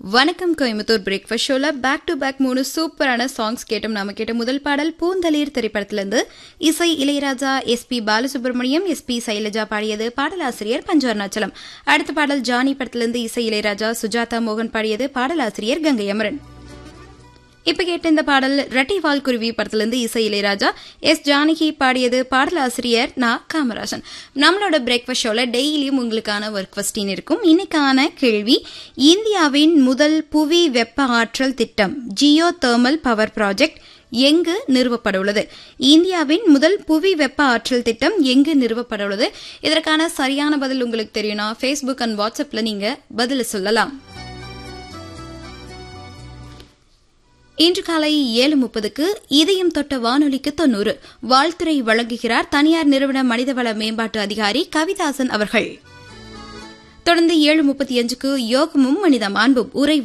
வணக்கம் கோயம்புத்தூர் பிரேக்ஃபாஸ்ட் ஷோல back to back மூணு சூப்பரான சாங்ஸ் கேட்டோம் நாம கேட்ட முதல் பாடல் பூந்தளிர் திரைப்படத்திலிருந்து இசை Ilaiyaraaja S P Balasubrahmanyam S P Sailaja பாடியது பாடலாசிரியர் பஞ்சவர்ணாச்சலம் அடுத்த பாடல் ஜானி படத்திலிருந்து இசை இளையராஜா சுஜாதா மோகன் பாடியது பாடலாசிரியர் கங்கை அமரன் இப்ப கேட்ட இந்த பாடல் ரட்டிவால் குருவி படத்திலிருந்து இசை இளையராஜா எஸ் ஜானகி பாடியது பாடலாசிரியர் நா காமராஜன் நம்மளோட பிரேக்ஃபாஸ்ட் ஷோல டெய்லியும் உங்களுக்கான ஒர்க் கொஸ்டின் இருக்கும் இன்னைக்கான கேள்வி இந்தியாவின் முதல் புவி வெப்ப ஆற்றல் திட்டம் ஜியோ தெர்மல் பவர் ப்ராஜெக்ட் எங்கு நிறுவப்பட உள்ளது இந்தியாவின் முதல் புவி வெப்ப ஆற்றல் திட்டம் எங்கு நிறுவப்பட உள்ளது இதற்கான சரியான பதில் உங்களுக்கு தெரியும்னா ஃபேஸ்புக் அண்ட் வாட்ஸ்அப்ல நீங்க பதில சொல்லலாம் இன்று காலை ஏழு முப்பதுக்கு இதயம் தொட்ட வானொலிக்கு தொன்னூறு வாழ்த்துறை வழங்குகிறார் தனியார் நிறுவன மனிதவள மேம்பாட்டு அதிகாரி கவிதாசன் அவர்கள் தொடர்ந்து ஏழு முப்பத்தி அஞ்சுக்கு யோகமும் மனித மாண்பும் உரை